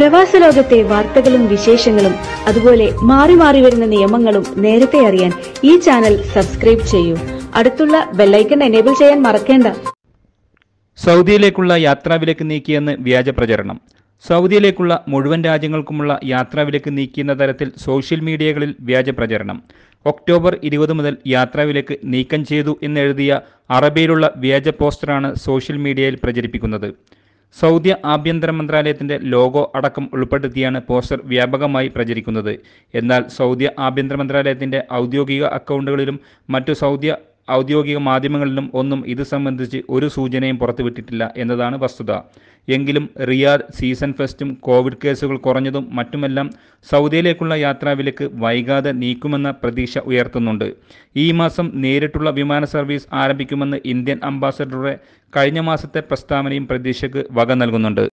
പ്രവാസ ലോകത്തെ വാർത്തകളും വിശേഷങ്ങളും അതുപോലെ മാറി മാറി വരുന്ന നിയമങ്ങളും നേരത്തെ അറിയാൻ ഈ ചാനൽ സബ്സ്ക്രൈബ് ചെയ്യൂ അടുത്തുള്ള ബെല്ലൈക്കൺ എനേബിൾ ചെയ്യാൻ മറക്കേണ്ട സൗദിയിലേക്കുള്ള യാത്രാവിലക്ക് നീക്കിയെന്ന് വ്യാജ പ്രചരണം സൗദിയിലേക്കുള്ള മുഴുവൻ രാജ്യങ്ങൾക്കുമുള്ള യാത്രാവിലക്ക് നീക്കിയെന്ന തരത്തിൽ സോഷ്യൽ മീഡിയകളിൽ വ്യാജ പ്രചരണം ഒക്ടോബർ ഇരുപത് മുതൽ യാത്രാവിലക്ക് നീക്കം ചെയ്തു എന്നെഴുതിയ അറബിയിലുള്ള വ്യാജ പോസ്റ്ററാണ് സോഷ്യൽ മീഡിയയിൽ പ്രചരിപ്പിക്കുന്നത് സൗദി ആഭ്യന്തര മന്ത്രാലയത്തിന്റെ ലോഗോ അടക്കം ഉൾപ്പെടുത്തിയാണ് പോസ്റ്റർ വ്യാപകമായി പ്രചരിക്കുന്നത് എന്നാൽ സൗദി ആഭ്യന്തര മന്ത്രാലയത്തിന്റെ ഔദ്യോഗിക അക്കൗണ്ടുകളിലും മറ്റു സൗദി ഔദ്യോഗിക മാധ്യമങ്ങളിലും ഒന്നും ഇത് സംബന്ധിച്ച് ഒരു സൂചനയും പുറത്തുവിട്ടിട്ടില്ല എന്നതാണ് വസ്തുത എങ്കിലും റിയാദ് സീസൺ ഫെസ്റ്റും കോവിഡ് കേസുകൾ കുറഞ്ഞതും മറ്റുമെല്ലാം സൗദിയിലേക്കുള്ള യാത്രാവിലക്ക് വൈകാതെ നീക്കുമെന്ന പ്രതീക്ഷ ഉയർത്തുന്നുണ്ട് ഈ മാസം നേരിട്ടുള്ള വിമാന സർവീസ് ആരംഭിക്കുമെന്ന് ഇന്ത്യൻ അംബാസഡറുടെ കഴിഞ്ഞ മാസത്തെ പ്രസ്താവനയും പ്രതീക്ഷയ്ക്ക് വക നൽകുന്നുണ്ട്